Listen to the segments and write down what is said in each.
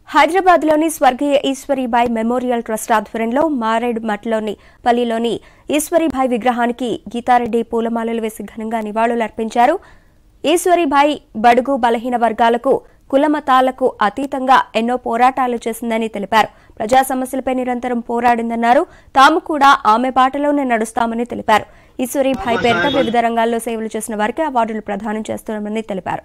హైదరాబాద్లోని స్వర్గీయ Eshwari Bai memorial trust ఆధ్వర్యంలో మారేడుమట్లోని పల్లిలోని ఈశ్వరీబాయి విగ్రహానికి గీతారెడ్డి పూలమాలలు వేసి ఘనంగా నివాళులర్పించారు ఈశ్వరీబాయి బడుగు బలహీన వర్గాలకు కులమతాలకు అతీతంగా ఎన్నో పోరాటాలు చేసిందని తెలిపారు ప్రజా సమస్యలపై నిరంతరం పోరాడిందన్నారు తాము కూడా ఆమె బాటలోనే నడుస్తామని తెలిపారు ఈశ్వరీబాయి పేరిట వివిధ రంగాల్లో సేవలు చేసిన వారికి అవార్డులు ప్రదానం చేస్తున్నామని తెలిపారు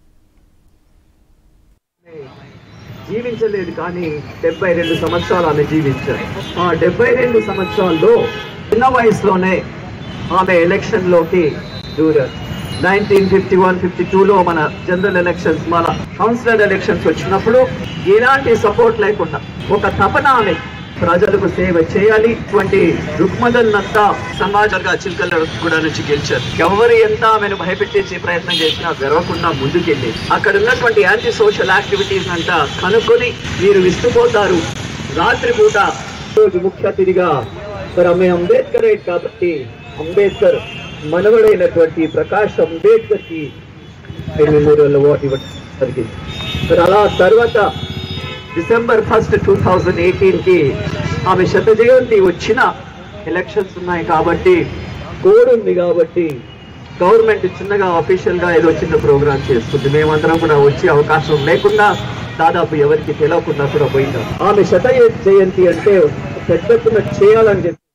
జీవించలేదు కానీ డెబ్బై రెండు సంవత్సరాలు ఆమె జీవించారు ఆ డెబ్బై రెండు సంవత్సరాల్లో చిన్న వయసులోనే ఆమె ఎలక్షన్ లోకి దూరారు నైన్టీన్ ఫిఫ్టీ వన్ ఫిఫ్టీ టూలో మన జనరల్ ఎలక్షన్స్ మన కౌన్సిలర్ ఎలక్షన్స్ వచ్చినప్పుడు ఎలాంటి సపోర్ట్ లేకుండా ఒక తపన ఆమె ప్రజలకు సేవ చేయాలి ఇటువంటి రుక్మదల్నంతా సమాజంగా చిలకల కూడా నుంచి గెలిచారు ఎవరు ఎంత ఆమెను భయపెట్టించే ప్రయత్నం చేసినా గెలవకుండా ముందుకెళ్ళి అక్కడ ఉన్నటువంటి యాంటీ సోషల్ యాక్టివిటీస్ అంతా కనుక్కొని మీరు విస్తుపోతారు రాత్రిపూట రోజు ముఖ్య అతిథిగా మరి ఆమె అంబేద్కర్ కాబట్టి అంబేద్కర్ మనవడైనటువంటి ప్రకాష్ అంబేద్కర్ కి మెమోరియల్ అవార్డు ఇవ్వడం జరిగింది మరి అలా తర్వాత December first two thousand eighteen కి ఆమె శత జయంతి వచ్చిన ఎలక్షన్స్ ఉన్నాయి కాబట్టి కోడ్ ఉంది కాబట్టి గవర్నమెంట్ చిన్నగా అఫీషియల్ గా ఏదో చిన్న ప్రోగ్రామ్ చేస్తుంది మేమందరం కూడా వచ్చే అవకాశం లేకుండా దాదాపు ఎవరికి తెలియకుండా కూడా పోయినాం ఆమె శత జయంతి అంటే పెద్ద ఎత్తున చేయాలని చెప్పి